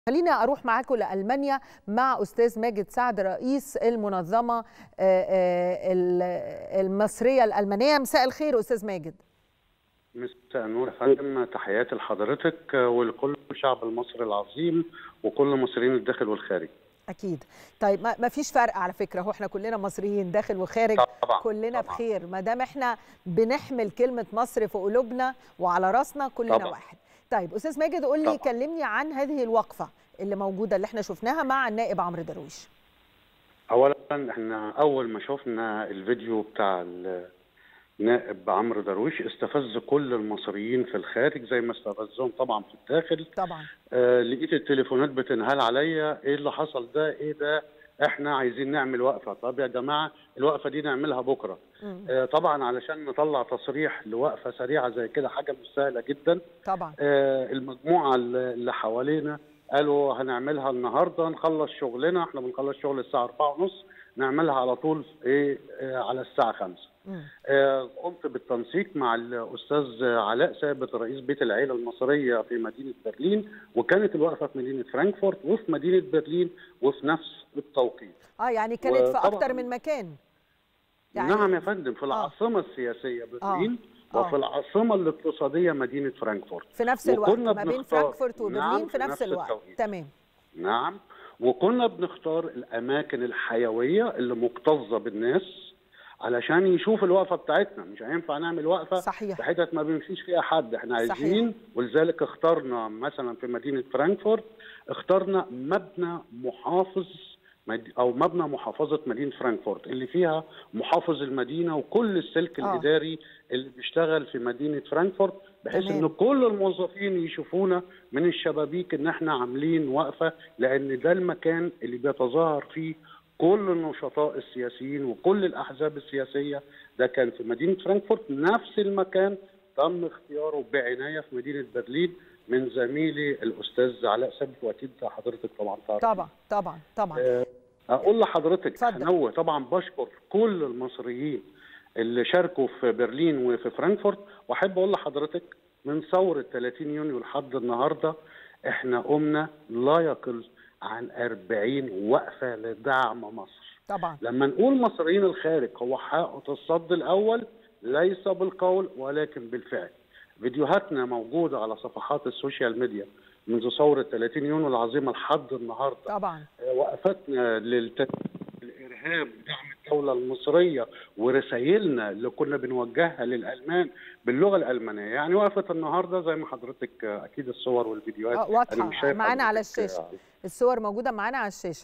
خلينا اروح معاكم لالمانيا مع استاذ ماجد سعد رئيس المنظمه آه، آه، ال- المصريه الالمانيه مساء الخير استاذ ماجد مساء النور يا فندم تحياتي لحضرتك ولكل الشعب المصري العظيم وكل مصريين الداخل والخارج اكيد طيب ما ما فيش فرق على فكره هو احنا كلنا مصريين داخل وخارج طبعا كلنا طبعا. بخير ما دام احنا بنحمل كلمه مصر في قلوبنا وعلى راسنا كلنا طبعا. واحد طيب استاذ ماجد قول لي طبعا. كلمني عن هذه الوقفه اللي موجوده اللي احنا شفناها مع النائب عمرو درويش اولا احنا اول ما شفنا الفيديو بتاع النائب عمرو درويش استفز كل المصريين في الخارج زي ما استفزهم طبعا في الداخل طبعا آه لقيت التليفونات بتنهال عليا ايه اللي حصل ده ايه ده احنا عايزين نعمل وقفه طب يا جماعه الوقفه دي نعملها بكره مم. آه طبعا علشان نطلع تصريح لوقفه سريعه زي كده حاجه مش سهله جدا طبعا آه، المجموعه اللي اللي حوالينا قالوا هنعملها النهارده نخلص شغلنا احنا بنخلص شغل الساعه 4:30 نعملها على طول ايه آه، على الساعه 5 مم. آه، قمت بالتنسيق مع الاستاذ علاء ثابت رئيس بيت العيله المصريه في مدينه برلين وكانت الوقفه في مدينه فرانكفورت وفي مدينه برلين وفي نفس التوقيت اه يعني كانت في وطبعاً- اكتر من مكان نعم يا فندم في العاصمه السياسيه برلين آه. وفي العاصمه الاقتصاديه مدينه فرانكفورت في نفس الوقت وكنا ما بين بنختار- فرانكفورت وبرلين نعم، في نفس الوقت التوقيت. تمام نعم وكنا بنختار الاماكن الحيويه اللي مكتظه بالناس علشان يشوف الوقفه بتاعتنا مش هينفع نعمل وقفه صحيح. في حتت ما بيمشيش فيها حد احنا صحيح. عايزين ولذلك اخترنا مثلا في مدينه فرانكفورت اخترنا مبنى محافظ مد- او مبنى محافظه مدينه فرانكفورت اللي فيها محافظ المدينه وكل السلك آه. الاداري اللي بيشتغل في مدينه فرانكفورت بحيث تمام. ان كل الموظفين يشوفونا من الشبابيك ان احنا عاملين وقفه لان ده المكان اللي بيتظاهر فيه كل النشطاء السياسيين وكل الاحزاب السياسيه ده كان في مدينه فرانكفورت نفس المكان تم اختياره بعنايه في مدينه برلين من زميلي الاستاذ علاء ثابت واكيد حضرتك طبعا تعرف طبعا طبعا طبعا اقول لحضرتك اتفضل. هنوه طبعا بشكر كل المصريين اللي شاركوا في برلين وفي فرانكفورت واحب اقول لحضرتك من ثوره 30 يونيو لحد النهارده احنا قمنا لا يقل عن 40 وقفه لدعم مصر طبعا لما نقول مصريين الخارج هو حائط الصد الاول ليس بالقول ولكن بالفعل فيديوهاتنا موجوده على صفحات السوشيال ميديا منذ ثوره 30 يونيو العظيمه لحد النهارده طبعا وقفتنا للت... الارهاب ودعم الدوله المصريه ورسائلنا اللي كنا بنوجهها للالمان باللغه الالمانيه يعني وقفه النهارده زي ما حضرتك اكيد الصور والفيديوهات آه، أنا واضحه مش شايف معانا على حضرتك، الشاشه الصور موجوده معانا على الشاشه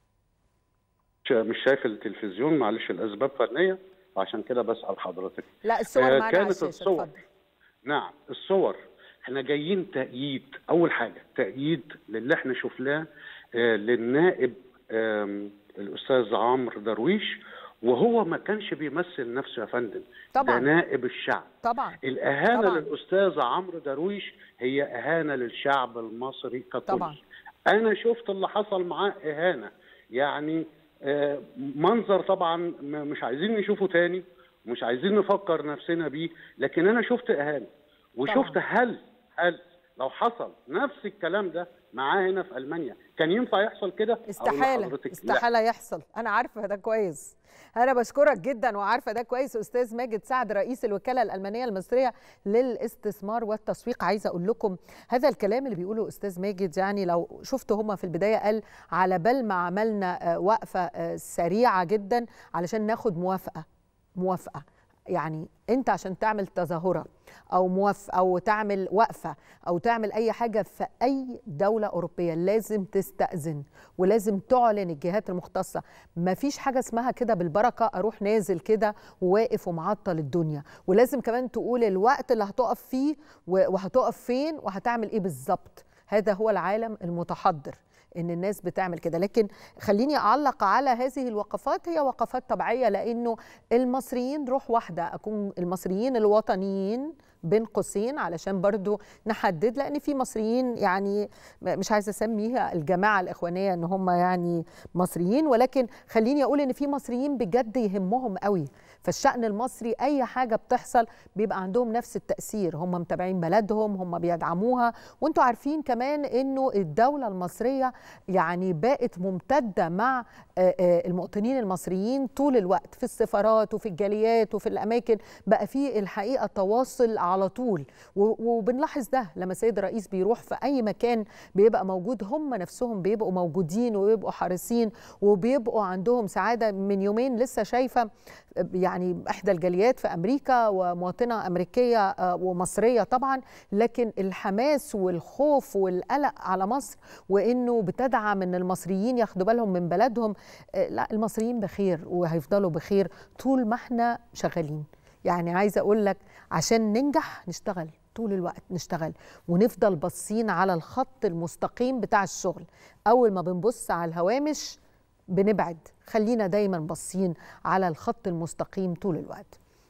مش شايف التلفزيون معلش الاسباب فنيه وعشان كده بسال حضرتك لا الصور آه، معانا على كانت الشاشه الصور. اتفضل نعم الصور احنا جايين تأييد اول حاجه تأييد للي احنا شفناه آه، للنائب آم، الاستاذ عمرو درويش وهو ما كانش بيمثل نفسه يا فندم طبعاً. ده نائب الشعب طبعا الاهانه طبعاً. للاستاذ عمرو درويش هي اهانه للشعب المصري ككل طبعاً. انا شفت اللي حصل معاه اهانه يعني آه، منظر طبعا م- مش عايزين نشوفه تاني مش عايزين نفكر نفسنا بيه لكن انا شفت اهانه وشفت هل هل لو حصل نفس الكلام ده معاه هنا في المانيا كان ينفع يحصل كده أقول استحاله لحضرتك لا. استحاله يحصل انا عارفه ده كويس انا بشكرك جدا وعارفه ده كويس استاذ ماجد سعد رئيس الوكاله الالمانيه المصريه للاستثمار والتسويق عايزه اقول لكم هذا الكلام اللي بيقوله استاذ ماجد يعني لو شفتوا هما في البدايه قال على بال ما عملنا آه، وقفه آه، سريعه جدا علشان ناخد موافقه موافقه يعني انت عشان تعمل تظاهره او موافقه او تعمل وقفه او تعمل اي حاجه في اي دوله اوروبيه لازم تستاذن ولازم تعلن الجهات المختصه ما فيش حاجه اسمها كده بالبركه اروح نازل كده وواقف ومعطل الدنيا ولازم كمان تقول الوقت اللي هتقف فيه و- وهتقف فين وهتعمل ايه بالظبط هذا هو العالم المتحضر ان الناس بتعمل كده لكن خليني اعلق على هذه الوقفات هي وقفات طبيعيه لانه المصريين روح واحده اكون المصريين الوطنيين بين قوسين علشان برضو نحدد لان في مصريين يعني مش عايزه اسميها الجماعه الاخوانيه ان هم يعني مصريين ولكن خليني اقول ان في مصريين بجد يهمهم قوي فالشأن المصري أي حاجة بتحصل بيبقى عندهم نفس التأثير هم متابعين بلدهم هم بيدعموها وانتوا عارفين كمان انه الدولة المصرية يعني بقت ممتدة مع المواطنين المصريين طول الوقت في السفارات وفي الجاليات وفي الأماكن بقى في الحقيقة تواصل على طول وبنلاحظ ده لما السيد الرئيس بيروح في أي مكان بيبقى موجود هم نفسهم بيبقوا موجودين وبيبقوا حريصين وبيبقوا عندهم سعادة من يومين لسه شايفة يعني احدى الجاليات في امريكا ومواطنه امريكيه ومصريه طبعا لكن الحماس والخوف والقلق على مصر وانه بتدعم ان المصريين ياخدوا بالهم من بلدهم لا المصريين بخير وهيفضلوا بخير طول ما احنا شغالين يعني عايزه اقول لك عشان ننجح نشتغل طول الوقت نشتغل ونفضل باصين على الخط المستقيم بتاع الشغل اول ما بنبص على الهوامش بنبعد خلينا دايما باصين على الخط المستقيم طول الوقت